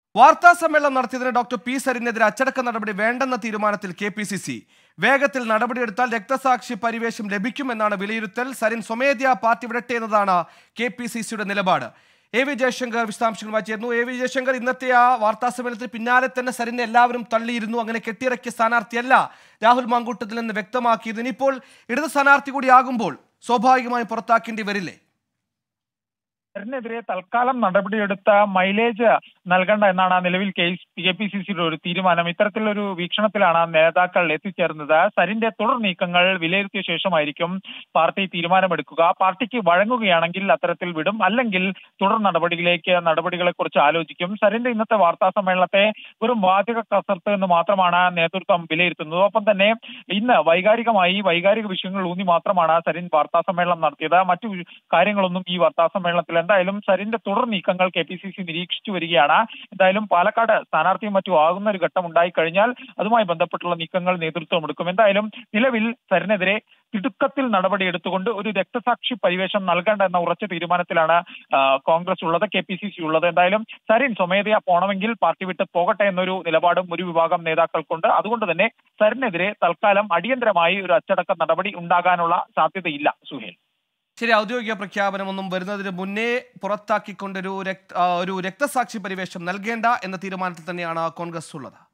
വാർത്താ സമ്മേളനം നടത്തിയതിന് ഡോക്ടർ പി സരിനെതിരെ അച്ചടക്ക നടപടി വേണ്ടെന്ന തീരുമാനത്തിൽ കെ പി സി സി വേഗത്തിൽ നടപടിയെടുത്താൽ രക്തസാക്ഷി പരിവേഷം ലഭിക്കുമെന്നാണ് വിലയിരുത്തൽ സരിൻ സ്വമേധ്യാ പാർട്ടി വിടട്ടെ എന്നതാണ് കെ പി സി സിയുടെ നിലപാട് എ വി ജയശങ്കർ വിശദാംശങ്ങളുമായി ചേർന്നു എ വി ജയശങ്കർ ഇന്നത്തെ ആ വാർത്താ സമ്മേളനത്തിന് പിന്നാലെ തന്നെ സരിനെ എല്ലാവരും തള്ളിയിരുന്നു അങ്ങനെ കെട്ടിയിറക്കിയ സ്ഥാനാർത്ഥിയല്ല രാഹുൽ മാങ്കൂട്ടത്തിൽ നിന്ന് വ്യക്തമാക്കിയത് ഇനിയിപ്പോൾ ഇടത് സ്ഥാനാർത്ഥി കൂടിയാകുമ്പോൾ സ്വാഭാവികമായും പുറത്താക്കേണ്ടി വരില്ലേ സരിനെതിരെ തൽക്കാലം നടപടിയെടുത്ത മൈലേജ് നൽകണ്ട എന്നാണ് നിലവിൽ കെ കെ പി സി സിയുടെ ഒരു തീരുമാനം ഇത്തരത്തിലൊരു വീക്ഷണത്തിലാണ് നേതാക്കൾ എത്തിച്ചേർന്നത് സരിന്റെ തുടർ നീക്കങ്ങൾ വിലയിരുത്തിയ ശേഷമായിരിക്കും പാർട്ടി തീരുമാനമെടുക്കുക പാർട്ടിക്ക് വഴങ്ങുകയാണെങ്കിൽ അത്തരത്തിൽ വിടും അല്ലെങ്കിൽ തുടർ നടപടിയിലേക്ക് നടപടികളെ കുറിച്ച് ആലോചിക്കും സരിന്റെ ഇന്നത്തെ വാർത്താ സമ്മേളനത്തെ ഒരു വാചക കസർത്ത് എന്ന് മാത്രമാണ് നേതൃത്വം വിലയിരുത്തുന്നത് ഒപ്പം തന്നെ ഇന്ന് വൈകാരികമായി വൈകാരിക വിഷയങ്ങൾ ഊന്നി മാത്രമാണ് സരിൻ വാർത്താ സമ്മേളനം നടത്തിയത് മറ്റു കാര്യങ്ങളൊന്നും ഈ വാർത്താ സമ്മേളനത്തിൽ എന്തായാലും സരിന്റെ തുടർ നീക്കങ്ങൾ കെ പി സി സി നിരീക്ഷിച്ചു വരികയാണ് എന്തായാലും പാലക്കാട് സ്ഥാനാർത്ഥിയും മറ്റും ആകുന്ന ഒരു ഘട്ടം ഉണ്ടായി കഴിഞ്ഞാൽ അതുമായി ബന്ധപ്പെട്ടുള്ള നീക്കങ്ങൾ നേതൃത്വം എടുക്കും എന്തായാലും നിലവിൽ സരിനെതിരെ തിടുക്കത്തിൽ നടപടി എടുത്തുകൊണ്ട് ഒരു രക്തസാക്ഷി പരിവേഷം നൽകേണ്ട എന്ന ഉറച്ച തീരുമാനത്തിലാണ് ആ, കോൺഗ്രസ് ഉള്ളത് കെ പി സി സി ഉള്ളത് എന്തായാലും സരിൻ സ്വമേധയാ പോണമെങ്കിൽ പാർട്ടി വിട്ട് പോകട്ടെ എന്നൊരു നിലപാടും ഒരു വിഭാഗം നേതാക്കൾക്കുണ്ട് അതുകൊണ്ട് തന്നെ സരിനെതിരെ തൽക്കാലം അടിയന്തരമായി ഒരു അച്ചടക്ക നടപടി ഉണ്ടാകാനുള്ള സാധ്യതയില്ല സുഹേൽ ശരി ഔദ്യോഗിക പ്രഖ്യാപനമൊന്നും വരുന്നതിന് മുന്നേ പുറത്താക്കിക്കൊണ്ടൊരു രക്ത ആ, ഒരു രക്തസാക്ഷി പരിവേഷം നൽകേണ്ട എന്ന തീരുമാനത്തിൽ തന്നെയാണ് കോൺഗ്രസ് ഉള്ളത്